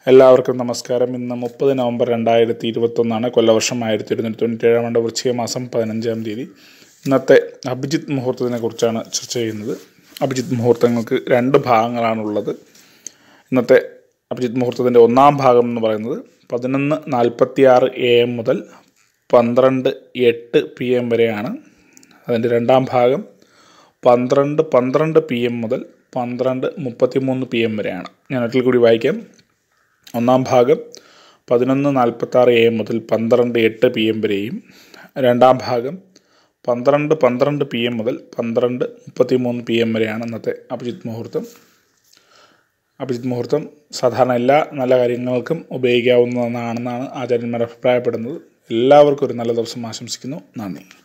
എല്ലാവർക്കും നമസ്കാരം ഇന്ന് മുപ്പത് നവംബർ രണ്ടായിരത്തി ഇരുപത്തൊന്നാണ് കൊല്ലവർഷം ആയിരത്തി ഒരുന്നൂറ്റി തൊണ്ണൂറ്റേഴാം ആണ്ട് വൃശ്ചിക മാസം പതിനഞ്ചാം തീയതി ഇന്നത്തെ അഭിജിത്ത് മുഹൂർത്തത്തിനെ കുറിച്ചാണ് ചർച്ച ചെയ്യുന്നത് അഭിജിത്ത് മുഹൂർത്തങ്ങൾക്ക് രണ്ട് ഭാഗങ്ങളാണുള്ളത് ഇന്നത്തെ അഭിജിത്ത് മുഹൂർത്തത്തിൻ്റെ ഒന്നാം ഭാഗം എന്ന് പറയുന്നത് പതിനൊന്ന് നാൽപ്പത്തി ആറ് എ എം മുതൽ പന്ത്രണ്ട് എട്ട് പി എം വരെയാണ് അതിൻ്റെ രണ്ടാം ഭാഗം പന്ത്രണ്ട് പന്ത്രണ്ട് പി എം മുതൽ പന്ത്രണ്ട് മുപ്പത്തി മൂന്ന് പി എം വരെയാണ് ഞാൻ ഒരിക്കൽ കൂടി വായിക്കാം ഒന്നാം ഭാഗം പതിനൊന്ന് നാൽപ്പത്തി ആറ് എ എം മുതൽ പന്ത്രണ്ട് എട്ട് പി എം വരെയും രണ്ടാം ഭാഗം പന്ത്രണ്ട് പന്ത്രണ്ട് പി എം മുതൽ പന്ത്രണ്ട് മുപ്പത്തി മൂന്ന് പി എം വരെയാണ് ഇന്നത്തെ അഭിജിത്ത് മുഹൂർത്തം അഭിജിത്ത് മുഹൂർത്തം സാധാരണ എല്ലാ നല്ല കാര്യങ്ങൾക്കും ഉപയോഗിക്കാവുന്നതാണെന്നാണ് ആചാര്യന്മാർ അഭിപ്രായപ്പെടുന്നത് എല്ലാവർക്കും ഒരു നല്ല ദിവസം ആശംസിക്കുന്നു നന്ദി